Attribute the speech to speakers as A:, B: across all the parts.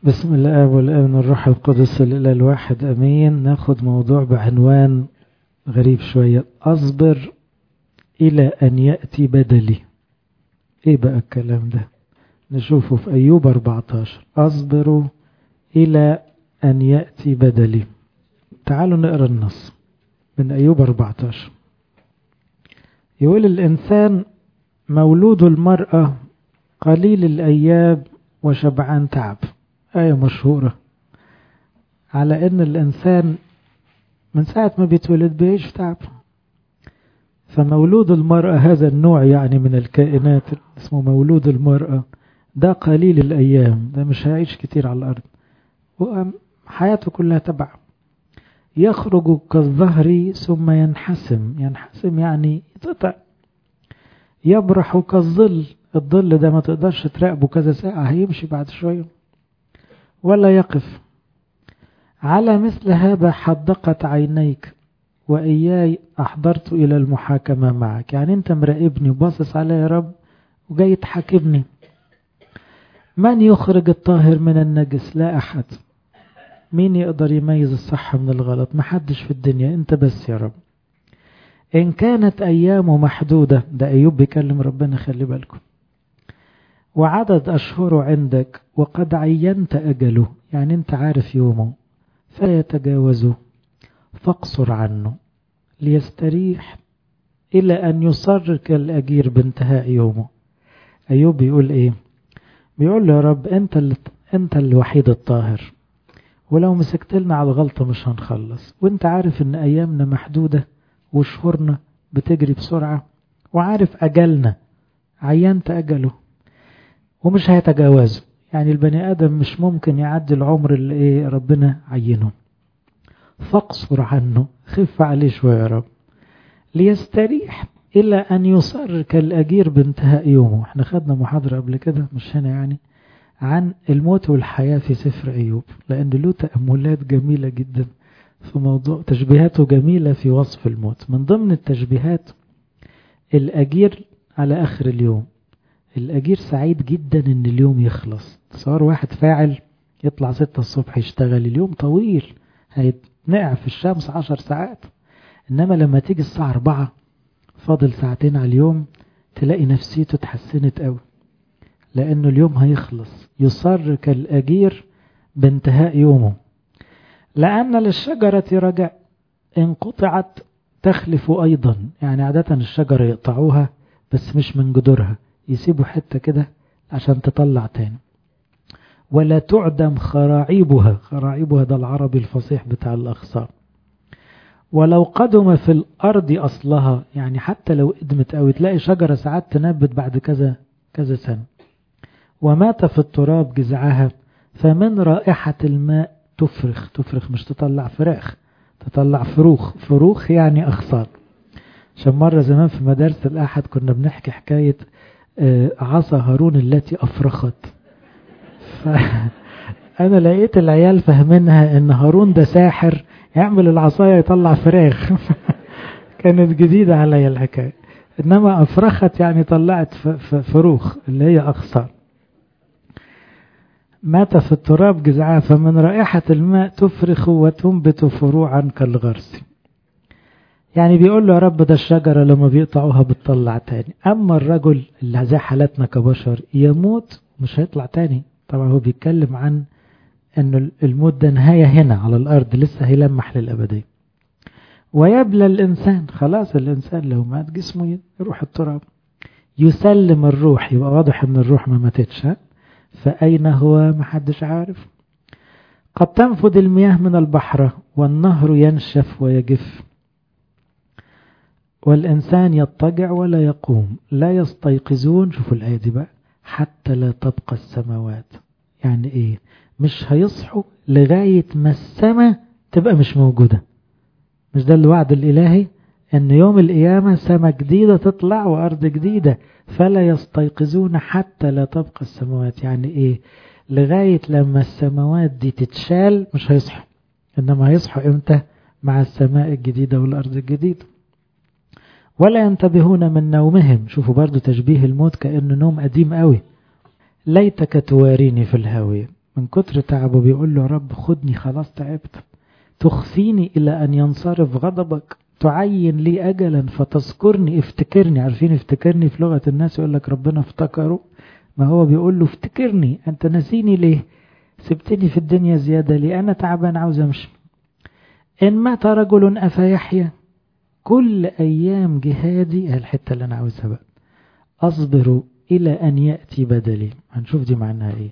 A: بسم الله والابن والروح القدس الإله الواحد أمين ناخد موضوع بعنوان غريب شوية أصبر إلى أن يأتي بدلي إيه بقى الكلام ده نشوفه في أيوب 14 أصبر إلى أن يأتي بدلي تعالوا نقرأ النص من أيوب 14 يقول الإنسان مولود المرأة قليل الأيام وشبعان تعب آية مشهورة على أن الإنسان من ساعة ما بيتولد بيعيش تعب فمولود المرأة هذا النوع يعني من الكائنات اسمه مولود المرأة ده قليل الأيام ده مش هيعيش كتير على الأرض وحياته كلها تبع يخرج كالظهر ثم ينحسم ينحسم يعني يتقطع يبرح كالظل الظل ده ما تقدرش تراقبه كذا ساعة هيمشي بعد شوية ولا يقف على مثل هذا حدقت عينيك وإياي أحضرت إلى المحاكمة معك يعني أنت مراقبني وباصص علي يا رب وجاي تحاكمني من يخرج الطاهر من النجس لا أحد مين يقدر يميز الصح من الغلط محدش في الدنيا أنت بس يا رب إن كانت أيامه محدودة ده أيوب بيكلم ربنا خلي بالكم وعدد أشهره عندك وقد عينت أجله يعني أنت عارف يومه فلا يتجاوزه فاقصر عنه ليستريح إلى أن يصر كالأجير بانتهاء يومه أيوب بيقول إيه بيقول له يا رب أنت, اللي أنت الوحيد الطاهر ولو مسكت لنا على الغلطة مش هنخلص وانت عارف ان ايامنا محدودة وشهورنا بتجري بسرعة وعارف اجلنا عينت اجله ومش هيتجاوزه يعني البني ادم مش ممكن يعدي العمر اللي ايه ربنا عينه فاقصر عنه خف عليه شوية يا رب ليستريح إلى أن يصر كالأجير بانتهاء يومه احنا خدنا محاضرة قبل كده مش هنا يعني عن الموت والحياة في سفر أيوب لأن له تأملات جميلة جدا في موضوع تشبيهاته جميلة في وصف الموت من ضمن التشبيهات الأجير على آخر اليوم الأجير سعيد جدا إن اليوم يخلص تصور واحد فاعل يطلع ستة الصبح يشتغل اليوم طويل هيتنقع في الشمس عشر ساعات إنما لما تيجي الساعة أربعة فاضل ساعتين على اليوم تلاقي نفسيته اتحسنت قوي لأنه اليوم هيخلص يصر كالأجير بانتهاء يومه لأن للشجرة رجع إن قطعت تخلف أيضا يعني عادة الشجرة يقطعوها بس مش من جذورها يسيبوا حتة كده عشان تطلع تاني ولا تعدم خراعيبها خراعيبها ده العربي الفصيح بتاع الأخصار ولو قدم في الأرض أصلها يعني حتى لو قدمت أو تلاقي شجرة ساعات تنبت بعد كذا كذا سنة ومات في التراب جذعها فمن رائحة الماء تفرخ تفرخ مش تطلع فراخ تطلع فروخ فروخ يعني أخصار عشان مرة زمان في مدارس الأحد كنا بنحكي حكاية عصا هارون التي أفرخت فأنا لقيت العيال فاهمينها إن هارون ده ساحر يعمل العصاية يطلع فراخ كانت جديدة عليا الحكاية إنما أفرخت يعني طلعت فروخ اللي هي أخصار مات في التراب جزعها فمن رائحة الماء تفرخ وتنبت فروعا كالغرس يعني بيقول له يا رب ده الشجرة لما بيقطعوها بتطلع تاني أما الرجل اللي زي حالتنا كبشر يموت مش هيطلع تاني طبعا هو بيتكلم عن أن الموت ده نهاية هنا على الأرض لسه هيلمح للأبدية ويبلى الإنسان خلاص الإنسان لو مات جسمه يروح التراب يسلم الروح يبقى واضح أن الروح ما ماتتش ها فأين هو محدش عارف قد تنفذ المياه من البحر والنهر ينشف ويجف والإنسان يضطجع ولا يقوم لا يستيقظون شوفوا الآية دي بقى حتى لا تبقى السماوات يعني إيه مش هيصحوا لغاية ما السماء تبقى مش موجودة مش ده الوعد الإلهي أن يوم القيامة سماء جديدة تطلع وأرض جديدة فلا يستيقظون حتى لا تبقى السماوات يعني إيه لغاية لما السماوات دي تتشال مش هيصحوا إنما هيصحوا إمتى مع السماء الجديدة والأرض الجديدة ولا ينتبهون من نومهم شوفوا برضو تشبيه الموت كأنه نوم قديم قوي ليتك تواريني في الهاوية من كتر تعبه بيقول له يا رب خدني خلاص تعبت تخفيني إلى أن ينصرف غضبك تعين لي أجلا فتذكرني افتكرني عارفين افتكرني في لغة الناس يقول لك ربنا افتكره ما هو بيقول له افتكرني أنت نسيني ليه سبتني في الدنيا زيادة لي أنا تعبان عاوز أمشي إن مات رجل أفيحيا كل أيام جهادي الحتة اللي أنا عاوزها بقى أصبر إلى أن يأتي بدلي هنشوف دي معناها إيه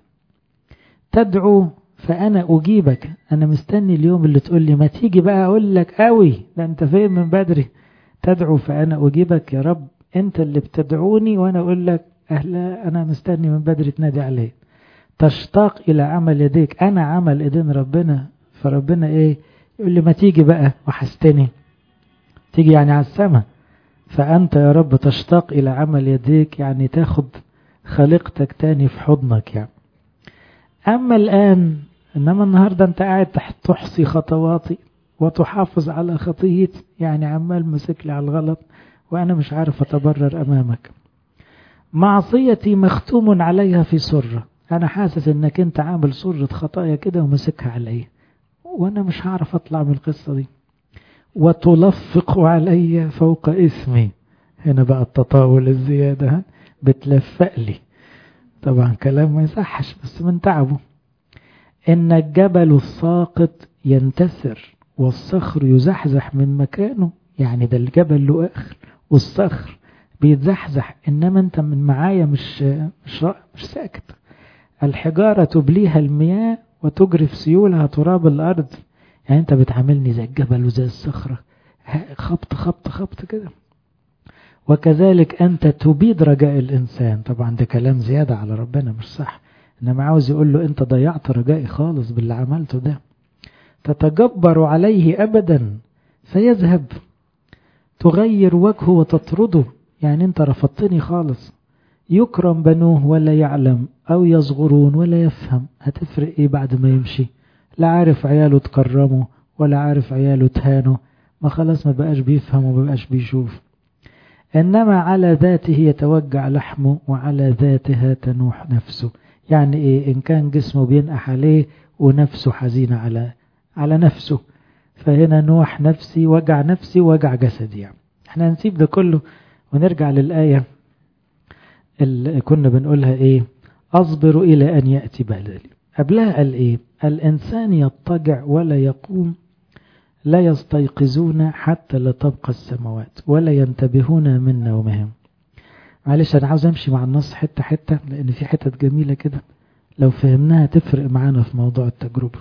A: تدعو فأنا أجيبك أنا مستني اليوم اللي تقول لي ما تيجي بقى أقول لك قوي ده أنت فين من بدري تدعو فأنا أجيبك يا رب أنت اللي بتدعوني وأنا أقول لك أهلا أنا مستني من بدري تنادي عليه تشتاق إلى عمل يديك أنا عمل إيدين ربنا فربنا إيه يقول لي ما تيجي بقى وحستني تيجي يعني على السماء فأنت يا رب تشتاق إلى عمل يديك يعني تاخد خليقتك تاني في حضنك يعني أما الآن إنما النهاردة أنت قاعد تحصي خطواتي وتحافظ على خطيتي يعني عمال مسك لي على الغلط وأنا مش عارف أتبرر أمامك معصيتي مختوم عليها في سرة أنا حاسس إنك أنت عامل سرة خطايا كده ومسكها عليا وأنا مش هعرف أطلع من القصة دي وتلفق علي فوق اسمي هنا بقى التطاول الزيادة بتلفق لي طبعا كلام ما يصحش بس من تعبه إن الجبل الساقط ينتسر والصخر يزحزح من مكانه يعني ده الجبل له آخر والصخر بيتزحزح إنما أنت من معايا مش مش مش ساكت الحجارة تبليها المياه وتجرف سيولها تراب الأرض يعني أنت بتعاملني زي الجبل وزي الصخرة خبط خبط خبط كده وكذلك أنت تبيد رجاء الإنسان طبعا ده كلام زيادة على ربنا مش صح إنما عاوز يقول له أنت ضيعت رجائي خالص باللي عملته ده تتجبر عليه أبدا فيذهب تغير وجهه وتطرده يعني أنت رفضتني خالص يكرم بنوه ولا يعلم أو يصغرون ولا يفهم هتفرق إيه بعد ما يمشي لا عارف عياله تكرموا ولا عارف عياله تهانوا ما خلاص ما بقاش بيفهم وما بقاش بيشوف إنما على ذاته يتوجع لحمه وعلى ذاتها تنوح نفسه يعني إيه إن كان جسمه بينقح عليه ونفسه حزينة على على نفسه فهنا نوح نفسي وجع نفسي وجع جسدي يعني. احنا هنسيب ده كله ونرجع للآية اللي كنا بنقولها إيه أصبر إلى أن يأتي بدلي قبلها قال إيه الإنسان يضطجع ولا يقوم لا يستيقظون حتى لا تبقى السماوات ولا ينتبهون من نومهم معلش أنا عاوز أمشي مع النص حتة حتة لأن في حتت جميلة كده لو فهمناها تفرق معانا في موضوع التجربة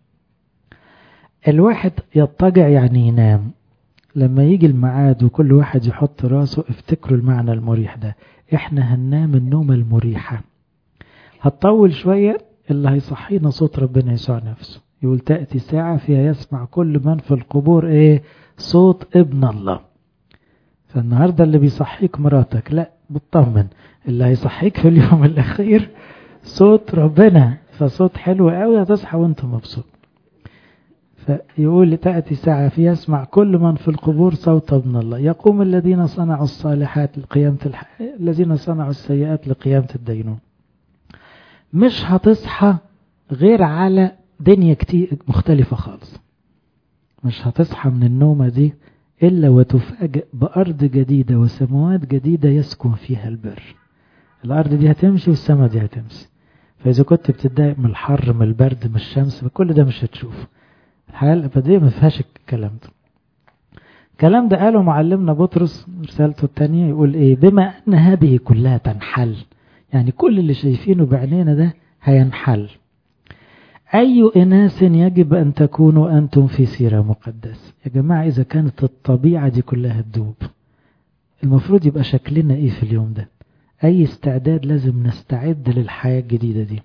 A: الواحد يضطجع يعني ينام لما يجي الميعاد وكل واحد يحط راسه افتكروا المعنى المريح ده احنا هننام النومة المريحة هتطول شوية اللي هيصحينا صوت ربنا يسوع نفسه يقول تأتي ساعة فيها يسمع كل من في القبور ايه صوت ابن الله فالنهاردة اللي بيصحيك مراتك لا بتطمن اللي هيصحيك في اليوم الأخير صوت ربنا فصوت حلو قوي هتصحى وانت مبسوط فيقول تأتي ساعة في يسمع كل من في القبور صوت ابن الله يقوم الذين صنعوا الصالحات لقيامة الح... الذين صنعوا السيئات لقيامة الدينون مش هتصحى غير على دنيا كتير مختلفة خالص مش هتصحى من النومة دي إلا وتفاجئ بأرض جديدة وسماوات جديدة يسكن فيها البر الأرض دي هتمشي والسماء دي هتمشي فإذا كنت بتتضايق من الحر من البرد من الشمس كل ده مش هتشوفه الحياة الأبدية ما فيهاش الكلام ده الكلام ده قاله معلمنا بطرس رسالته الثانية يقول إيه بما أن هذه كلها تنحل يعني كل اللي شايفينه بعينينا ده هينحل أي إناس يجب أن تكونوا أنتم في سيرة مقدسة يا جماعة إذا كانت الطبيعة دي كلها تدوب المفروض يبقى شكلنا إيه في اليوم ده أي استعداد لازم نستعد للحياة الجديدة دي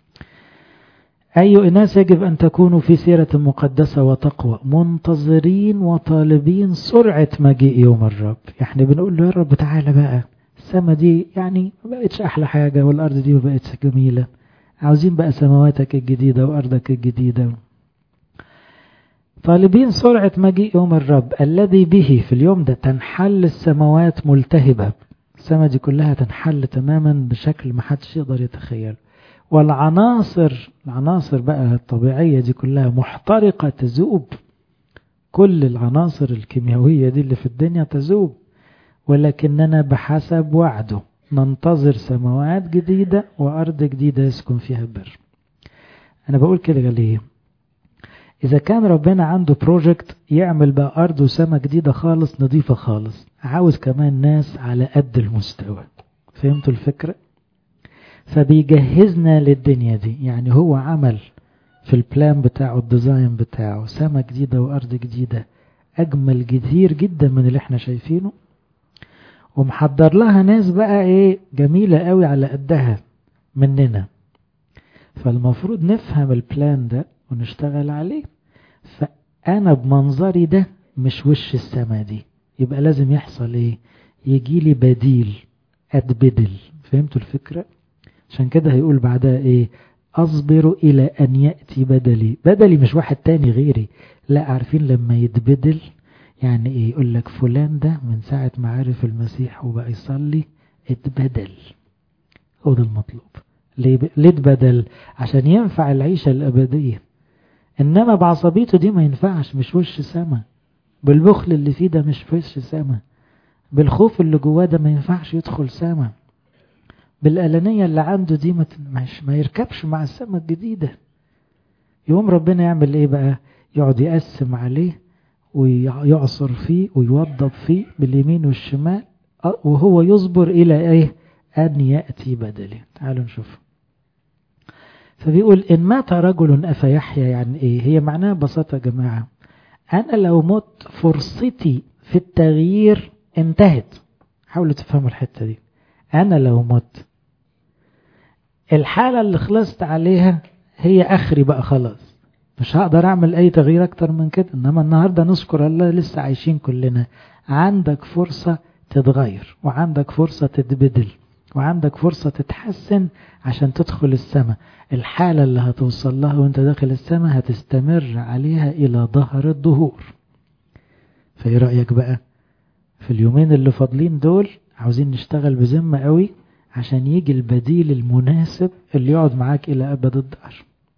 A: أي إناس يجب أن تكونوا في سيرة مقدسة وتقوى منتظرين وطالبين سرعة مجيء يوم الرب يعني بنقول له يا رب تعالى بقى السما دي يعني ما بقتش أحلى حاجة والأرض دي ما بقتش جميلة عاوزين بقى سماواتك الجديدة وأرضك الجديدة طالبين سرعة مجيء يوم الرب الذي به في اليوم ده تنحل السماوات ملتهبة السما دي كلها تنحل تماما بشكل ما حدش يقدر يتخيله والعناصر العناصر بقى الطبيعية دي كلها محترقة تذوب كل العناصر الكيميائية دي اللي في الدنيا تذوب ولكننا بحسب وعده ننتظر سماوات جديدة وأرض جديدة يسكن فيها البر أنا بقول كده ليه إذا كان ربنا عنده بروجكت يعمل بقى أرض وسماء جديدة خالص نظيفة خالص عاوز كمان ناس على قد المستوى فهمتوا الفكرة؟ فبيجهزنا للدنيا دي يعني هو عمل في البلان بتاعه الديزاين بتاعه سما جديدة وأرض جديدة أجمل كتير جدا من اللي احنا شايفينه ومحضر لها ناس بقى ايه جميلة قوي على قدها مننا فالمفروض نفهم البلان ده ونشتغل عليه فأنا بمنظري ده مش وش السما دي يبقى لازم يحصل ايه يجي لي بديل أتبدل فهمتوا الفكرة عشان كده هيقول بعدها ايه أصبر إلى أن يأتي بدلي بدلي مش واحد تاني غيري لا عارفين لما يتبدل يعني ايه يقول لك فلان ده من ساعة ما عرف المسيح وبقى يصلي اتبدل هو ده المطلوب ليه, ب... ليه اتبدل عشان ينفع العيشة الأبدية إنما بعصبيته دي ما ينفعش مش وش سما بالبخل اللي فيه ده مش وش سما بالخوف اللي جواه ده ما ينفعش يدخل سما بالألانية اللي عنده دي ما, مش ما يركبش مع السما الجديدة يوم ربنا يعمل ايه بقى يقعد يقسم عليه ويعصر فيه ويوضب فيه باليمين والشمال وهو يصبر إلى إيه أن يأتي بدله تعالوا نشوف فبيقول إن مات رجل أفيحيا يعني إيه هي معناها ببساطة يا جماعة أنا لو مت فرصتي في التغيير انتهت حاولوا تفهموا الحتة دي أنا لو مت الحالة اللي خلصت عليها هي آخري بقى خلاص مش هقدر أعمل أي تغيير أكتر من كده إنما النهاردة نشكر الله لسه عايشين كلنا عندك فرصة تتغير وعندك فرصة تتبدل وعندك فرصة تتحسن عشان تدخل السماء الحالة اللي هتوصل لها وانت داخل السماء هتستمر عليها إلى ظهر الظهور فايه رأيك بقى في اليومين اللي فاضلين دول عاوزين نشتغل بذمة قوي عشان يجي البديل المناسب اللي يقعد معاك إلى أبد الدهر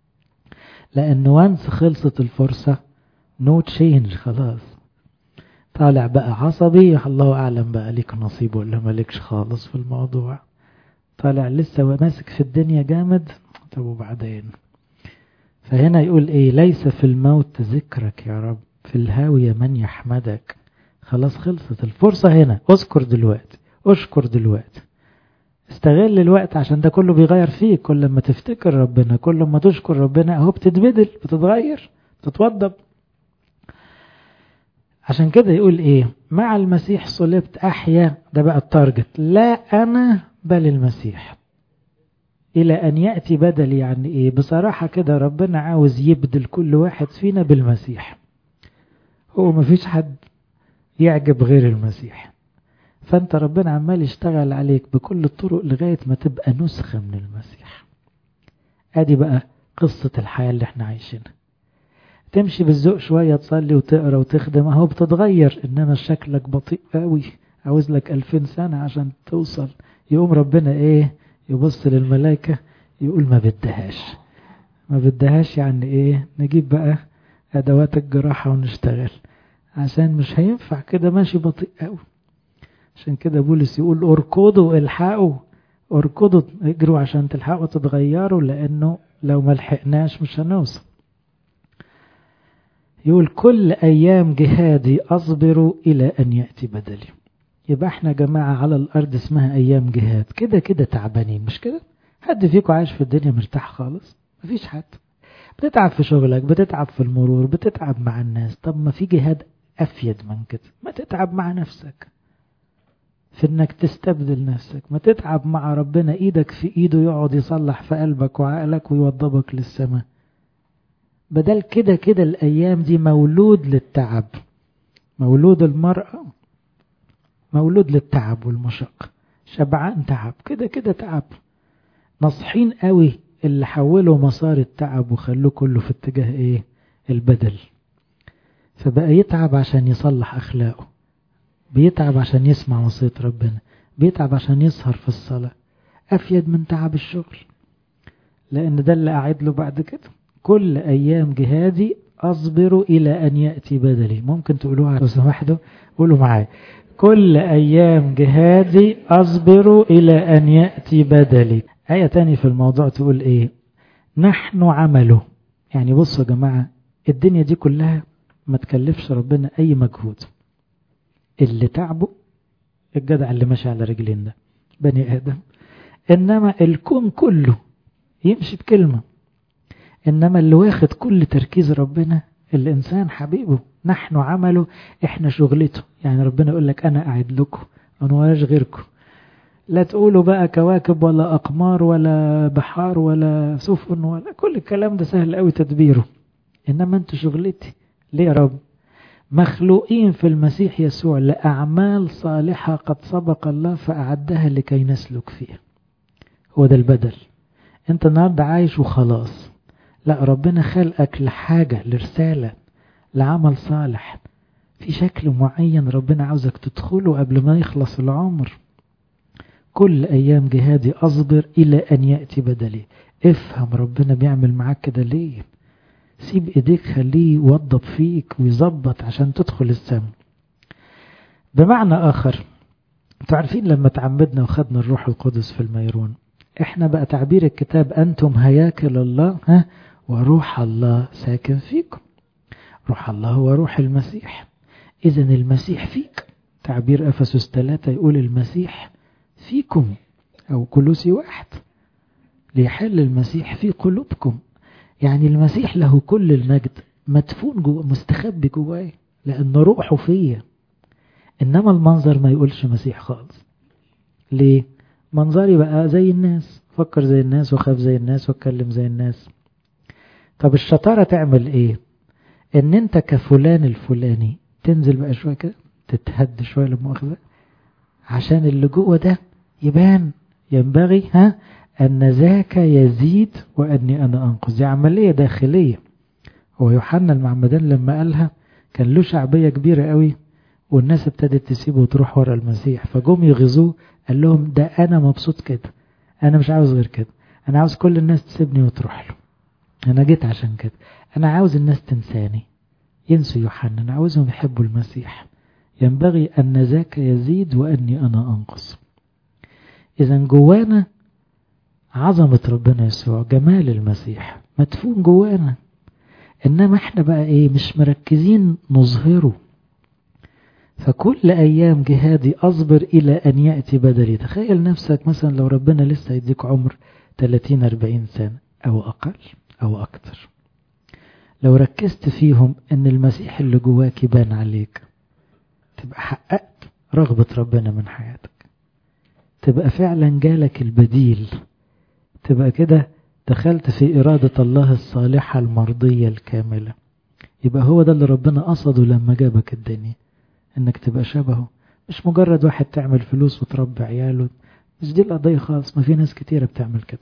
A: لأن وانس خلصت الفرصة نو تشينج خلاص طالع بقى عصبي الله أعلم بقى ليك نصيب ولا مالكش خالص في الموضوع طالع لسه ماسك في الدنيا جامد طب وبعدين فهنا يقول ايه ليس في الموت ذكرك يا رب في الهاوية من يحمدك خلاص خلصت الفرصة هنا اذكر دلوقتي اشكر دلوقتي استغل الوقت عشان ده كله بيغير فيك كل ما تفتكر ربنا كل ما تشكر ربنا اهو بتتبدل بتتغير بتتوضب عشان كده يقول ايه مع المسيح صلبت احيا ده بقى التارجت لا انا بل المسيح الى ان يأتي بدل يعني ايه بصراحة كده ربنا عاوز يبدل كل واحد فينا بالمسيح هو مفيش حد يعجب غير المسيح فانت ربنا عمال يشتغل عليك بكل الطرق لغاية ما تبقى نسخة من المسيح ادي بقى قصة الحياة اللي احنا عايشينها تمشي بالذوق شوية تصلي وتقرا وتخدم اهو بتتغير انما شكلك بطيء قوي عاوز لك ألفين سنة عشان توصل يقوم ربنا ايه يبص للملائكة يقول ما بدهاش ما بدهاش يعني ايه نجيب بقى ادوات الجراحة ونشتغل عشان مش هينفع كده ماشي بطيء قوي عشان كده بولس يقول اركضوا الحقوا اركضوا اجروا عشان تلحقوا تتغيروا لانه لو ما لحقناش مش هنوصل يقول كل ايام جهادي اصبر الى ان ياتي بدلي يبقى احنا جماعة على الارض اسمها ايام جهاد كده كده تعبانين مش كده حد فيكم عايش في الدنيا مرتاح خالص مفيش حد بتتعب في شغلك بتتعب في المرور بتتعب مع الناس طب ما في جهاد افيد من كده ما تتعب مع نفسك في انك تستبدل نفسك ما تتعب مع ربنا ايدك في ايده يقعد يصلح في قلبك وعقلك ويوضبك للسماء بدل كده كده الايام دي مولود للتعب مولود المرأة مولود للتعب والمشقة شبعان تعب كده كده تعب نصحين قوي اللي حولوا مسار التعب وخلوه كله في اتجاه ايه البدل فبقى يتعب عشان يصلح اخلاقه بيتعب عشان يسمع وصية ربنا بيتعب عشان يسهر في الصلاة افيد من تعب الشغل لأن ده اللي أعد له بعد كده كل أيام جهادي أصبر إلى أن يأتي بدلي ممكن تقولوها لو سمحتوا قولوا معايا كل أيام جهادي أصبر إلى أن يأتي بدلي آية تاني في الموضوع تقول إيه نحن عمله يعني بصوا يا جماعة الدنيا دي كلها ما تكلفش ربنا أي مجهود اللي تعبه الجدع اللي ماشي على رجلين ده بني آدم إنما الكون كله يمشي بكلمة إنما اللي واخد كل تركيز ربنا الإنسان حبيبه نحن عمله إحنا شغلته يعني ربنا يقول لك أنا قاعد لكم أنا ولاش غيركم لا تقولوا بقى كواكب ولا أقمار ولا بحار ولا سفن ولا كل الكلام ده سهل قوي تدبيره إنما أنت شغلتي ليه يا رب مخلوقين في المسيح يسوع لأعمال صالحة قد سبق الله فأعدها لكي نسلك فيها هو ده البدل أنت النهاردة عايش وخلاص لا ربنا خلقك لحاجة لرسالة لعمل صالح في شكل معين ربنا عاوزك تدخله قبل ما يخلص العمر كل أيام جهادي أصبر إلى أن يأتي بدلي افهم ربنا بيعمل معاك كده ليه سيب ايديك خليه يوضب فيك ويظبط عشان تدخل السماء بمعنى آخر انتوا عارفين لما تعمدنا وخدنا الروح القدس في الميرون احنا بقى تعبير الكتاب أنتم هياكل الله ها وروح الله ساكن فيكم روح الله هو روح المسيح إذا المسيح فيك تعبير أفسس 3 يقول المسيح فيكم أو كلوسي واحد ليحل المسيح في قلوبكم يعني المسيح له كل المجد مدفون جوه مستخبي جواه لأن روحه فيا إنما المنظر ما يقولش مسيح خالص ليه؟ منظري بقى زي الناس فكر زي الناس وخاف زي الناس واتكلم زي الناس طب الشطارة تعمل ايه ان انت كفلان الفلاني تنزل بقى شوية كده تتهد شوية لمؤاخذة عشان اللي جوه ده يبان ينبغي ها أن ذاك يزيد وأني أنا أنقذ دي عملية داخلية هو يوحنا المعمدان لما قالها كان له شعبية كبيرة قوي والناس ابتدت تسيبه وتروح ورا المسيح فجم يغزوه قال لهم ده أنا مبسوط كده أنا مش عاوز غير كده أنا عاوز كل الناس تسيبني وتروح له أنا جيت عشان كده أنا عاوز الناس تنساني ينسوا يوحنا أنا عاوزهم يحبوا المسيح ينبغي أن ذاك يزيد وأني أنا أنقص إذا جوانا عظمة ربنا يسوع جمال المسيح مدفون جوانا إنما إحنا بقى إيه مش مركزين نظهره فكل أيام جهادي أصبر إلى أن يأتي بدلي تخيل نفسك مثلا لو ربنا لسه يديك عمر 30-40 سنة أو أقل أو أكتر لو ركزت فيهم أن المسيح اللي جواك يبان عليك تبقى حققت رغبة ربنا من حياتك تبقى فعلا جالك البديل تبقى كده دخلت في إرادة الله الصالحة المرضية الكاملة يبقى هو ده اللي ربنا قصده لما جابك الدنيا انك تبقى شبهه مش مجرد واحد تعمل فلوس وتربي عياله مش دي القضية خالص ما في ناس كتيرة بتعمل كده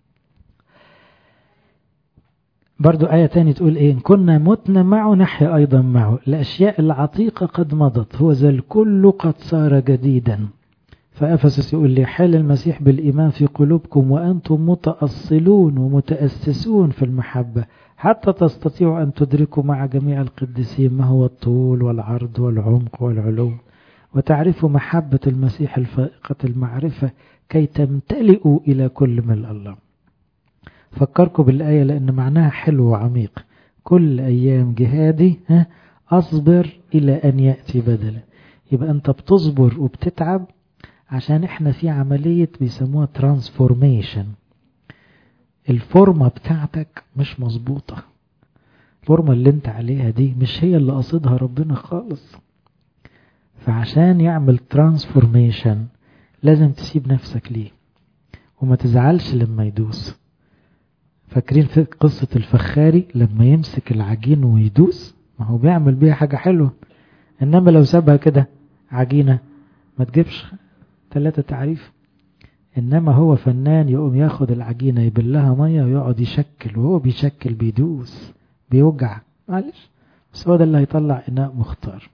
A: برضو آية تاني تقول إيه إن كنا متنا معه نحيا أيضا معه الأشياء العتيقة قد مضت هو ذا الكل قد صار جديدا فأفسس يقول لي حال المسيح بالإيمان في قلوبكم وأنتم متأصلون ومتأسسون في المحبة حتى تستطيعوا أن تدركوا مع جميع القديسين ما هو الطول والعرض والعمق والعلو وتعرفوا محبة المسيح الفائقة المعرفة كي تمتلئوا إلى كل ملء الله فكركم بالآية لأن معناها حلو وعميق كل أيام جهادي ها أصبر إلى أن يأتي بدلا يبقى أنت بتصبر وبتتعب عشان احنا في عملية بيسموها ترانسفورميشن الفورمة بتاعتك مش مظبوطة الفورمة اللي انت عليها دي مش هي اللي قصدها ربنا خالص فعشان يعمل ترانسفورميشن لازم تسيب نفسك ليه وما تزعلش لما يدوس فاكرين في قصة الفخاري لما يمسك العجين ويدوس ما هو بيعمل بيها حاجة حلوة انما لو سابها كده عجينة ما تجيبش ثلاثة تعريف إنما هو فنان يقوم ياخد العجينة يبلها مية ويقعد يشكل وهو بيشكل بيدوس بيوجع معلش بس هو ده اللي هيطلع إناء مختار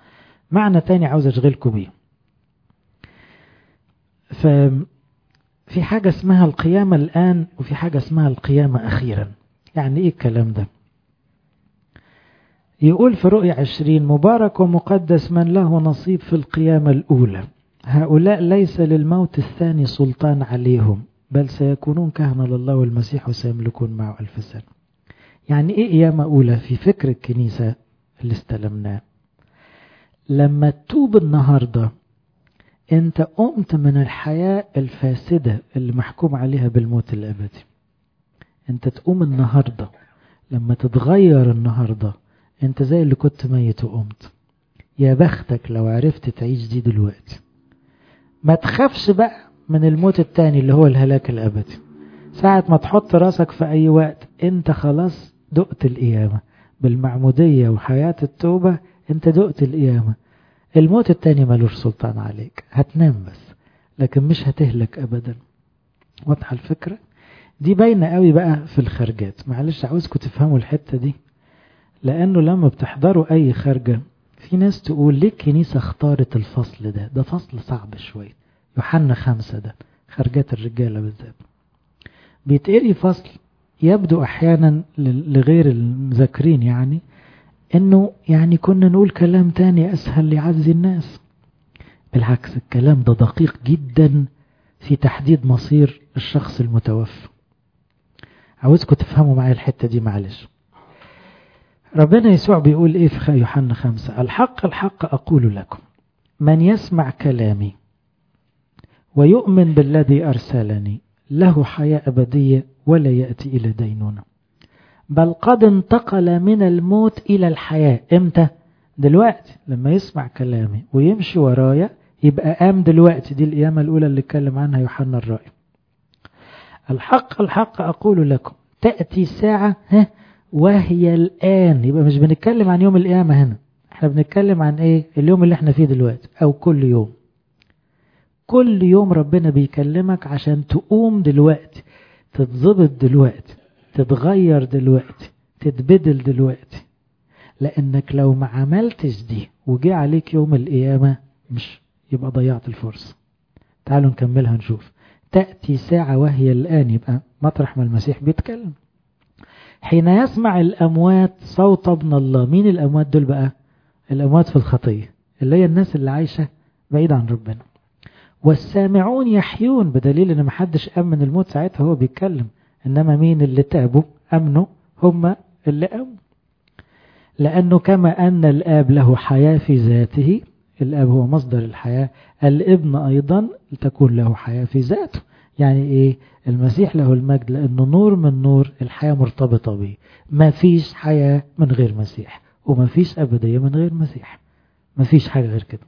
A: معنى تاني عاوز أشغلكم بيه ففي في حاجة اسمها القيامة الآن وفي حاجة اسمها القيامة أخيرا يعني إيه الكلام ده يقول في رؤية عشرين مبارك ومقدس من له نصيب في القيامة الأولى هؤلاء ليس للموت الثاني سلطان عليهم بل سيكونون كهنة لله والمسيح وسيملكون معه ألف سنة يعني إيه قيامة أولى في فكر الكنيسة اللي استلمناه لما تتوب النهاردة انت قمت من الحياة الفاسدة اللي محكوم عليها بالموت الأبدي انت تقوم النهاردة لما تتغير النهاردة انت زي اللي كنت ميت وقمت يا بختك لو عرفت تعيش دي دلوقتي ما تخافش بقى من الموت التاني اللي هو الهلاك الأبدي ساعة ما تحط راسك في أي وقت انت خلاص دقت القيامة بالمعمودية وحياة التوبة انت دقت القيامة الموت التاني ملوش سلطان عليك هتنام بس لكن مش هتهلك أبدا واضحة الفكرة دي باينة قوي بقى في الخرجات معلش عاوزكم تفهموا الحتة دي لأنه لما بتحضروا أي خرجة في ناس تقول ليه الكنيسة اختارت الفصل ده ده فصل صعب شوية يوحنا خمسة ده خرجات الرجالة بالذات بيتقري فصل يبدو أحيانا لغير المذاكرين يعني انه يعني كنا نقول كلام تاني اسهل ليعزي الناس بالعكس الكلام ده دقيق جدا في تحديد مصير الشخص المتوفى عاوزكم تفهموا معايا الحتة دي معلش ربنا يسوع بيقول ايه في يوحنا خمسة الحق الحق اقول لكم من يسمع كلامي ويؤمن بالذي ارسلني له حياة ابدية ولا يأتي الى دينونه بل قد انتقل من الموت إلى الحياة امتى دلوقتي لما يسمع كلامي ويمشي ورايا يبقى قام دلوقتي دي القيامة الأولى اللي اتكلم عنها يوحنا الرائي الحق الحق أقول لكم تأتي ساعة ها وهي الآن يبقى مش بنتكلم عن يوم القيامة هنا احنا بنتكلم عن ايه اليوم اللي احنا فيه دلوقتي او كل يوم كل يوم ربنا بيكلمك عشان تقوم دلوقتي تتظبط دلوقتي تتغير دلوقتي تتبدل دلوقتي لانك لو ما عملتش دي وجي عليك يوم القيامة مش يبقى ضيعت الفرصة تعالوا نكملها نشوف تأتي ساعة وهي الآن يبقى مطرح ما المسيح بيتكلم حين يسمع الأموات صوت ابن الله مين الأموات دول بقى الأموات في الخطية اللي هي الناس اللي عايشة بعيد عن ربنا والسامعون يحيون بدليل ان محدش أمن الموت ساعتها هو بيتكلم إنما مين اللي تابوا أمنوا هم اللي أمنوا لأنه كما أن الآب له حياة في ذاته الآب هو مصدر الحياة الابن أيضا تكون له حياة في ذاته يعني إيه المسيح له المجد لأنه نور من نور الحياة مرتبطة به ما فيش حياة من غير مسيح وما فيش أبدية من غير مسيح ما فيش حاجة غير كده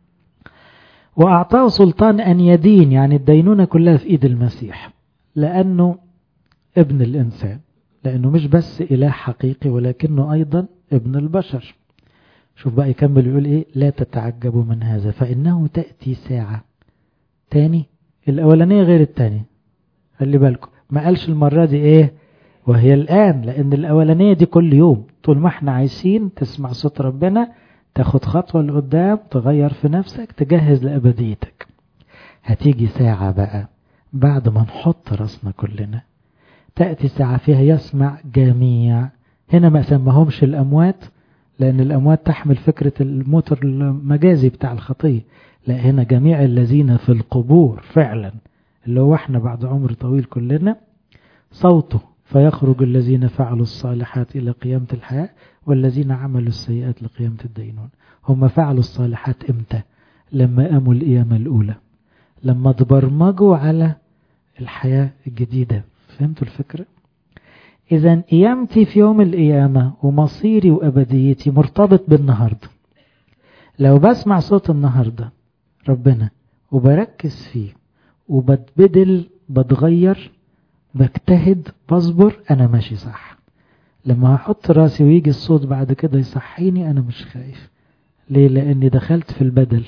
A: وأعطاه سلطان أن يدين يعني الدينونة كلها في إيد المسيح لأنه ابن الإنسان لأنه مش بس إله حقيقي ولكنه أيضا ابن البشر شوف بقى يكمل يقول إيه لا تتعجبوا من هذا فإنه تأتي ساعة تاني الأولانية غير التانية خلي بالكم ما قالش المرة دي إيه وهي الآن لأن الأولانية دي كل يوم طول ما احنا عايشين تسمع صوت ربنا تاخد خطوة لقدام تغير في نفسك تجهز لأبديتك هتيجي ساعة بقى بعد ما نحط راسنا كلنا تأتي ساعة فيها يسمع جميع هنا ما سمهمش الأموات لأن الأموات تحمل فكرة الموت المجازي بتاع الخطية لا هنا جميع الذين في القبور فعلا اللي هو احنا بعد عمر طويل كلنا صوته فيخرج الذين فعلوا الصالحات إلى قيامة الحياة والذين عملوا السيئات لقيامة الدينون هم فعلوا الصالحات امتى لما قاموا القيامة الأولى لما تبرمجوا على الحياة الجديدة فهمتوا الفكرة إذا قيامتي في يوم القيامة ومصيري وأبديتي مرتبط بالنهاردة لو بسمع صوت النهاردة ربنا وبركز فيه وبتبدل بتغير بجتهد بصبر أنا ماشي صح لما هحط راسي ويجي الصوت بعد كده يصحيني أنا مش خايف ليه لأني دخلت في البدل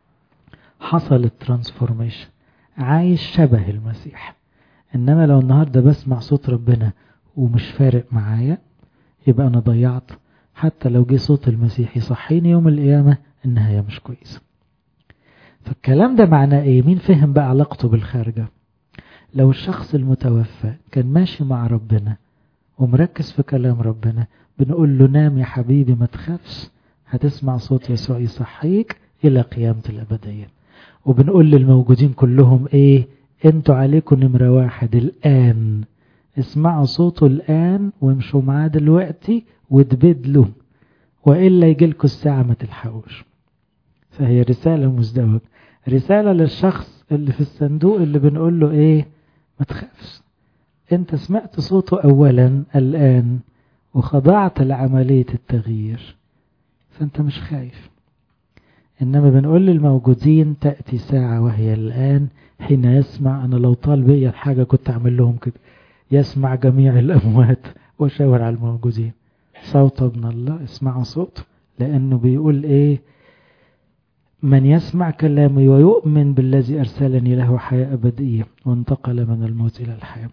A: حصلت ترانسفورميشن عايش شبه المسيح إنما لو النهاردة بسمع صوت ربنا ومش فارق معايا يبقى أنا ضيعت حتى لو جه صوت المسيح يصحيني يوم القيامة النهاية مش كويسة فالكلام ده معناه ايه مين فهم بقى علاقته بالخارجة لو الشخص المتوفى كان ماشي مع ربنا ومركز في كلام ربنا بنقول له نام يا حبيبي ما تخافش هتسمع صوت يسوع يصحيك إلى قيامة الأبدية وبنقول للموجودين كلهم إيه انتوا عليكم نمرة واحد الآن اسمعوا صوته الآن وامشوا معاه دلوقتي وتبدلوا وإلا يجيلكوا الساعة ما تلحقوش فهي رسالة مزدوجة رسالة للشخص اللي في الصندوق اللي بنقول له ايه ما تخافش انت سمعت صوته اولا الان وخضعت لعملية التغيير فانت مش خايف انما بنقول للموجودين تأتي ساعة وهي الان حين يسمع انا لو طال بيا الحاجة كنت اعمل لهم كده يسمع جميع الاموات وشاور على الموجودين صوت ابن الله اسمعوا صوته لانه بيقول ايه من يسمع كلامي ويؤمن بالذي أرسلني له حياة أبدية وانتقل من الموت إلى الحياة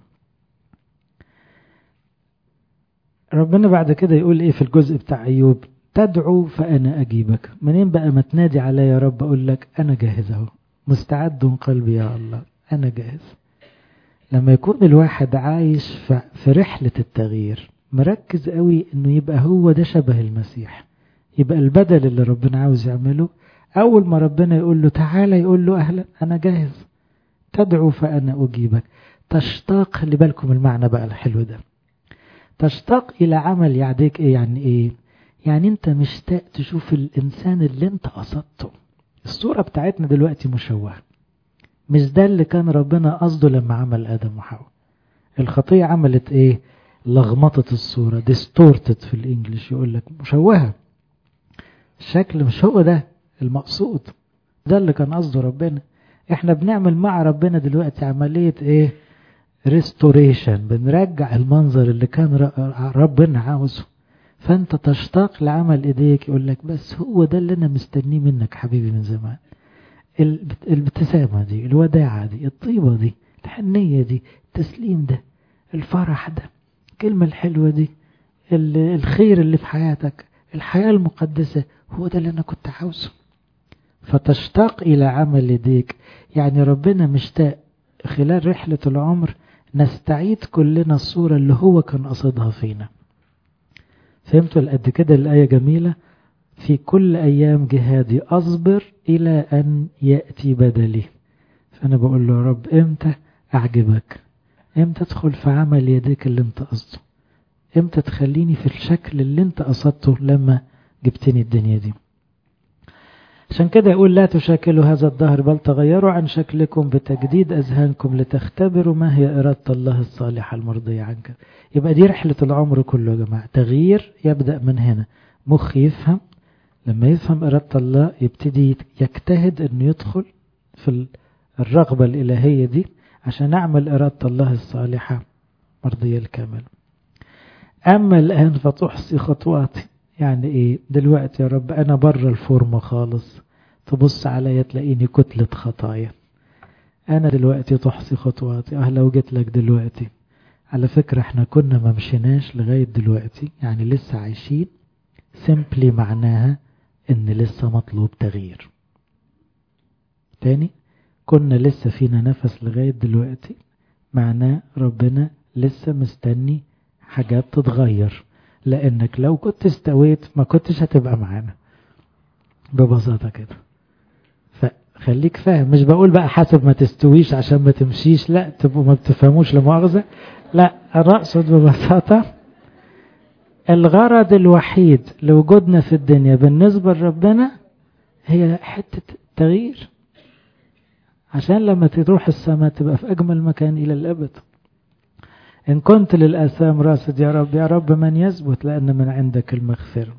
A: ربنا بعد كده يقول إيه في الجزء بتاع أيوب تدعو فأنا أجيبك منين بقى ما تنادي عليا يا رب أقول لك أنا جاهز أهو مستعد قلبي يا الله أنا جاهز لما يكون الواحد عايش في رحلة التغيير مركز قوي انه يبقى هو ده شبه المسيح يبقى البدل اللي ربنا عاوز يعمله أول ما ربنا يقول له تعالى يقول له أهلا أنا جاهز تدعو فأنا أجيبك تشتاق خلي بالكم المعنى بقى الحلو ده تشتاق إلى عمل يعديك إيه يعني إيه يعني أنت مشتاق تشوف الإنسان اللي أنت قصدته الصورة بتاعتنا دلوقتي مشوهة مش ده اللي كان ربنا قصده لما عمل آدم وحواء الخطية عملت إيه لغمطت الصورة ديستورتد في الإنجليش يقول لك مشوهة الشكل مش هو ده المقصود ده اللي كان قصده ربنا احنا بنعمل مع ربنا دلوقتي عملية ايه ريستوريشن بنرجع المنظر اللي كان ربنا عاوزه فانت تشتاق لعمل ايديك يقول لك بس هو ده اللي انا مستنيه منك حبيبي من زمان الابتسامة دي الوداعة دي الطيبة دي الحنية دي التسليم ده الفرح ده الكلمة الحلوة دي الخير اللي في حياتك الحياة المقدسة هو ده اللي أنا كنت عاوزه فتشتاق إلى عمل يديك يعني ربنا مشتاق خلال رحلة العمر نستعيد كلنا الصورة اللي هو كان قصدها فينا فهمتوا قد كده الآية جميلة في كل أيام جهادي أصبر إلى أن يأتي بدلي فأنا بقول له يا رب إمتى أعجبك إمتى تدخل في عمل يديك اللي انت قصده إمتى تخليني في الشكل اللي انت قصدته لما جبتني الدنيا دي عشان كده يقول لا تشاكلوا هذا الدهر بل تغيروا عن شكلكم بتجديد أذهانكم لتختبروا ما هي إرادة الله الصالحة المرضية عنك يبقى دي رحلة العمر كله يا جماعة تغيير يبدأ من هنا مخ يفهم لما يفهم إرادة الله يبتدي يجتهد أنه يدخل في الرغبة الإلهية دي عشان أعمل إرادة الله الصالحة مرضية الكامل أما الآن فتحصي خطواتي يعني إيه دلوقتي يا رب أنا بره الفورمة خالص تبص عليا تلاقيني كتلة خطايا أنا دلوقتي تحصي خطواتي أه لو جيت لك دلوقتي على فكرة احنا كنا ما مشيناش لغاية دلوقتي يعني لسه عايشين سيمبلي معناها ان لسه مطلوب تغيير تاني كنا لسه فينا نفس لغاية دلوقتي معناه ربنا لسه مستني حاجات تتغير لانك لو كنت استويت ما كنتش هتبقى معانا ببساطة كده فخليك فاهم مش بقول بقى حسب ما تستويش عشان ما تمشيش لا تبقوا ما بتفهموش لمؤاخذة لا انا اقصد ببساطة الغرض الوحيد لوجودنا في الدنيا بالنسبة لربنا هي حتة تغيير عشان لما تروح السماء تبقى في أجمل مكان إلى الأبد إن كنت للآثام راصد يا رب يا رب من يثبت لأن من عندك المغفرة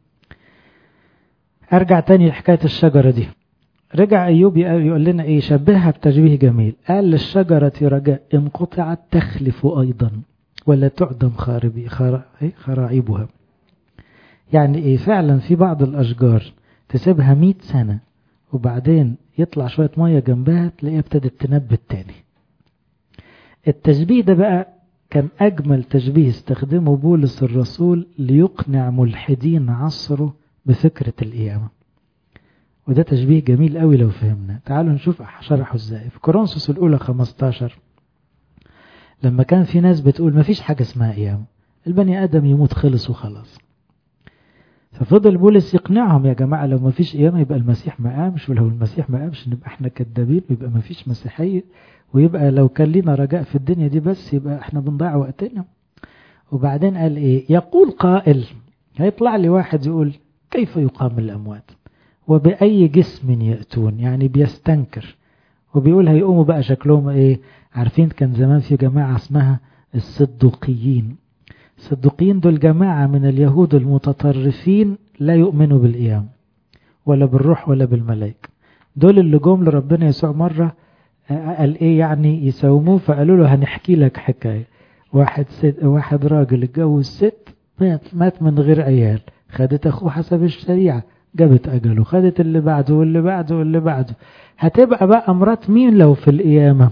A: أرجع تاني لحكاية الشجرة دي رجع أيوب يقول لنا إيه شبهها بتشبيه جميل قال للشجرة رجاء إن قطعت تخلف أيضا ولا تعدم خاربي خراعيبها يعني إيه فعلا في بعض الأشجار تسيبها مئة سنة وبعدين يطلع شوية مية جنبها تلاقيها ابتدت تنبت تاني التشبيه ده بقى كان أجمل تشبيه استخدمه بولس الرسول ليقنع ملحدين عصره بفكرة القيامة وده تشبيه جميل قوي لو فهمنا تعالوا نشوف شرحه ازاي في كورنثوس الأولى 15 لما كان في ناس بتقول مفيش حاجة اسمها قيامة البني آدم يموت خلص وخلاص ففضل بولس يقنعهم يا جماعة لو مفيش قيامة يبقى المسيح ما قامش ولو المسيح ما قامش نبقى احنا كدابين ويبقى مفيش مسيحية ويبقى لو كان لنا رجاء في الدنيا دي بس يبقى احنا بنضيع وقتنا وبعدين قال ايه يقول قائل هيطلع لي واحد يقول كيف يقام الأموات وبأي جسم يأتون يعني بيستنكر وبيقول هيقوموا بقى شكلهم ايه عارفين كان زمان في جماعة اسمها الصدوقيين الصدوقيين دول جماعة من اليهود المتطرفين لا يؤمنوا بالقيام ولا بالروح ولا بالملائكة دول اللي جم لربنا يسوع مرة قال ايه يعني يساوموه فقالوا له هنحكي لك حكاية واحد ست واحد راجل اتجوز ست مات مات من غير عيال خدت اخوه حسب الشريعة جابت اجله خدت اللي بعده واللي بعده واللي بعده هتبقى بقى مرات مين لو في القيامة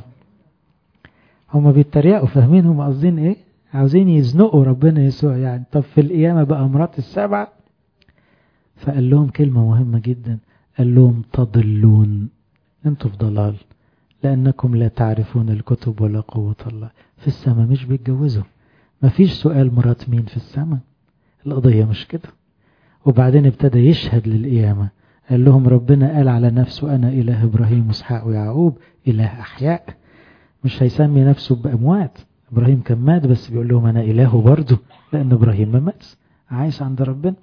A: هما بيتريقوا فاهمين هما قاصدين ايه عاوزين يزنقوا ربنا يسوع يعني طب في القيامة بقى مرات السبعة فقال لهم كلمة مهمة جدا قال لهم تضلون انتوا في ضلال لأنكم لا تعرفون الكتب ولا قوة الله في السماء مش بيتجوزوا مفيش سؤال مرات مين في السماء القضية مش كده وبعدين ابتدى يشهد للقيامة قال لهم ربنا قال على نفسه أنا إله إبراهيم وإسحاق ويعقوب إله أحياء مش هيسمي نفسه بأموات إبراهيم كان مات بس بيقول لهم أنا إله برضه لأن إبراهيم ما مات عايش عند ربنا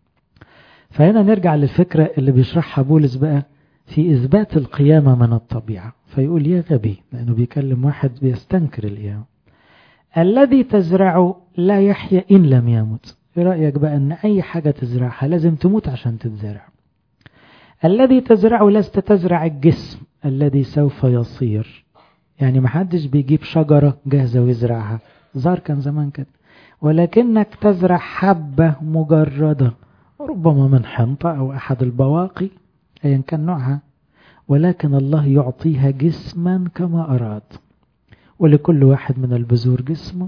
A: فهنا نرجع للفكرة اللي بيشرحها بولس بقى في إثبات القيامة من الطبيعة فيقول يا غبي لأنه بيكلم واحد بيستنكر القيامة الذي تزرعه لا يحيا إن لم يمت ايه رأيك بقى أن أي حاجة تزرعها لازم تموت عشان تتزرع الذي تزرعه لست تزرع الجسم الذي سوف يصير يعني محدش بيجيب شجرة جاهزة ويزرعها زار كان زمان كده ولكنك تزرع حبة مجردة ربما من حنطة أو أحد البواقي أيا كان نوعها ولكن الله يعطيها جسما كما أراد ولكل واحد من البذور جسمه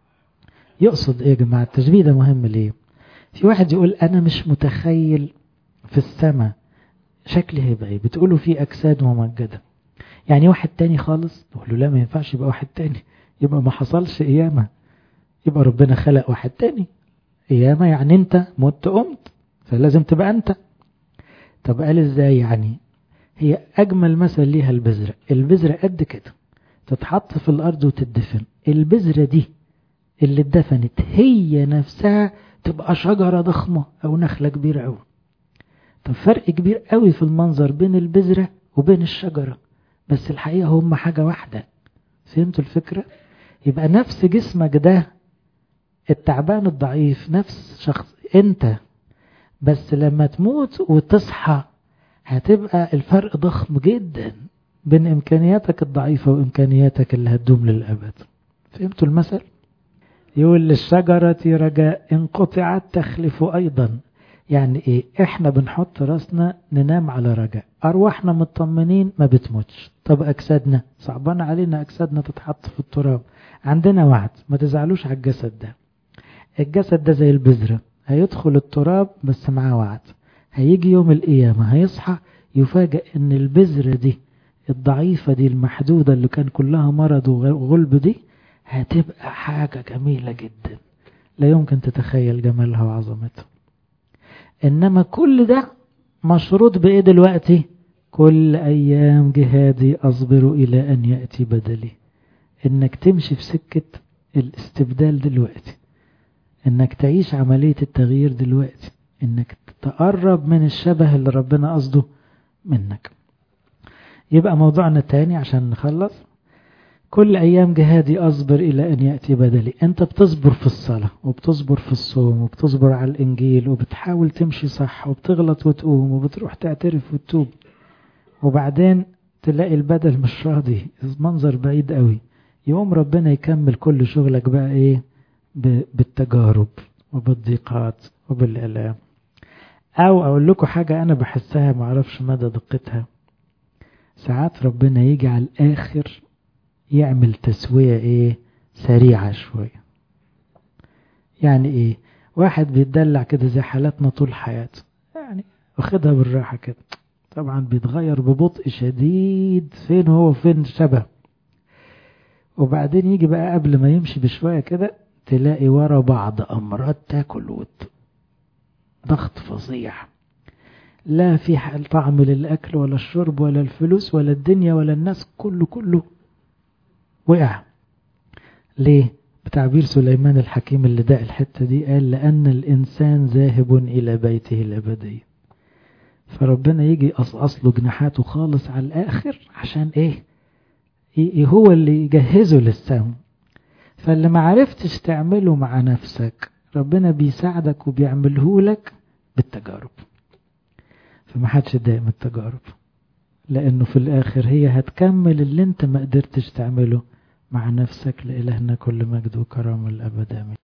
A: يقصد ايه يا جماعة التشبيه ده مهم ليه في واحد يقول انا مش متخيل في السماء شكلي هيبقى ايه بتقولوا في اجساد ممجدة يعني واحد تاني خالص تقول له لا ما ينفعش يبقى واحد تاني يبقى ما حصلش قيامة يبقى ربنا خلق واحد تاني قيامة يعني انت مت قمت فلازم تبقى انت طب قال ازاي يعني هي اجمل مثل ليها البذرة البذرة قد كده تتحط في الارض وتدفن البذرة دي اللي اتدفنت هي نفسها تبقى شجرة ضخمة أو نخلة كبيرة أوي طب فرق كبير قوي في المنظر بين البذرة وبين الشجرة بس الحقيقة هم حاجة واحدة فهمتوا الفكرة؟ يبقى نفس جسمك ده التعبان الضعيف نفس شخص انت بس لما تموت وتصحى هتبقى الفرق ضخم جدا بين امكانياتك الضعيفة وامكانياتك اللي هتدوم للأبد فهمتوا المثل؟ يقول للشجرة رجاء إن قطعت تخلف أيضا يعني إيه إحنا بنحط راسنا ننام على رجاء أرواحنا مطمنين ما بتموتش طب أجسادنا صعبان علينا أجسادنا تتحط في التراب عندنا وعد ما تزعلوش على الجسد ده الجسد ده زي البذرة هيدخل التراب بس معاه وعد هيجي يوم القيامة هيصحى يفاجأ إن البذرة دي الضعيفة دي المحدودة اللي كان كلها مرض وغلب دي هتبقى حاجة جميلة جدا لا يمكن تتخيل جمالها وعظمتها إنما كل ده مشروط بإيه دلوقتي كل أيام جهادي أصبر إلى أن يأتي بدلي إنك تمشي في سكة الاستبدال دلوقتي إنك تعيش عملية التغيير دلوقتي إنك تقرب من الشبه اللي ربنا قصده منك يبقى موضوعنا التاني عشان نخلص كل أيام جهادي أصبر إلى أن يأتي بدلي أنت بتصبر في الصلاة وبتصبر في الصوم وبتصبر على الإنجيل وبتحاول تمشي صح وبتغلط وتقوم وبتروح تعترف وتتوب وبعدين تلاقي البدل مش راضي منظر بعيد قوي يقوم ربنا يكمل كل شغلك بقى إيه بالتجارب وبالضيقات وبالآلام أو أقول لكم حاجة أنا بحسها معرفش مدى دقتها ساعات ربنا يجي على الآخر يعمل تسوية ايه سريعة شوية يعني ايه واحد بيتدلع كده زي حالاتنا طول حياته يعني واخدها بالراحة كده طبعا بيتغير ببطء شديد فين هو فين شبه وبعدين يجي بقى قبل ما يمشي بشوية كده تلاقي ورا بعض أمراض تاكل ود ضغط فظيع لا في طعم للأكل ولا الشرب ولا الفلوس ولا الدنيا ولا الناس كله كله وقع ليه بتعبير سليمان الحكيم اللي داق الحتة دي قال لأن الإنسان ذاهب إلى بيته الأبدي فربنا يجي أصله جناحاته خالص على الآخر عشان إيه هو اللي يجهزه للسهم فاللي ما عرفتش تعمله مع نفسك ربنا بيساعدك وبيعمله لك بالتجارب فما حدش يتضايق من التجارب لأنه في الآخر هي هتكمل اللي انت ما قدرتش تعمله مع نفسك لإلهنا كل مجد وكرم الأبد آمين